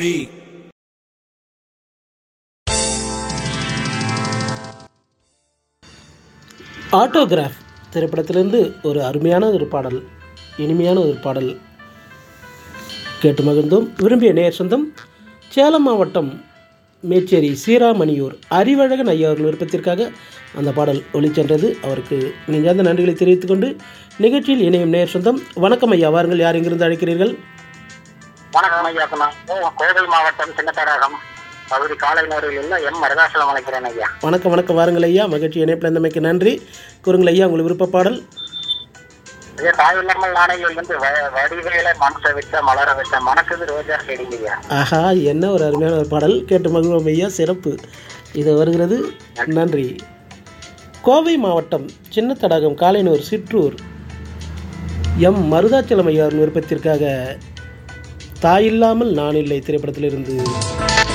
மொழி ஆட்டோகிராஃப் திரைப்படத்திலிருந்து ஒரு அருமையான ஒரு பாடல் இனிமையான ஒரு பாடல் கேட்டு மகிழ்ந்தோம் விரும்பிய நேர் சொந்தம் சேலம் மாவட்டம் மேச்சேரி சீராமணியூர் அறிவழகன் ஐயா அவர்கள் விருப்பத்திற்காக அந்த பாடல் ஒளிச்சென்றது அவருக்கு நெஞ்சார்ந்த நன்றிகளை தெரிவித்துக் கொண்டு நிகழ்ச்சியில் இணையும் நேர் சொந்தம் வணக்கம் ஐயா வாருங்கள் யார் எங்கிருந்து அழைக்கிறீர்கள் வணக்கம் ஐயா நான் கோவை மாவட்டம் சின்னத்தடாகம் பகுதி காலைநூரில் உள்ள எம் மருதாசலம் அழைக்கிறேன் ஐயா வணக்கம் வணக்கம் வாருங்கள் ஐயா மகிழ்ச்சி இணைப்பில் இருந்தமைக்கு நன்றி கூறுங்கள் ஐயா உங்கள் விருப்ப பாடல் ஐயா தாய் இல்லாமல் நாளையில் வந்து வ- வடிவேல மனசை விட்ட மலர விட்ட மனசுது ரோஜா செடி ஐயா ஆஹா என்ன ஒரு அருமையான ஒரு பாடல் கேட்டு மகிழ்வோம் ஐயா சிறப்பு இது வருகிறது நன்றி கோவை மாவட்டம் சின்ன தடாகம் காலைனூர் சிற்றூர் எம் மருதாச்சலம் ஐயா அவர்கள் விருப்பத்திற்காக தாயில்லாமல் நான் இல்லை திரைப்படத்திலிருந்து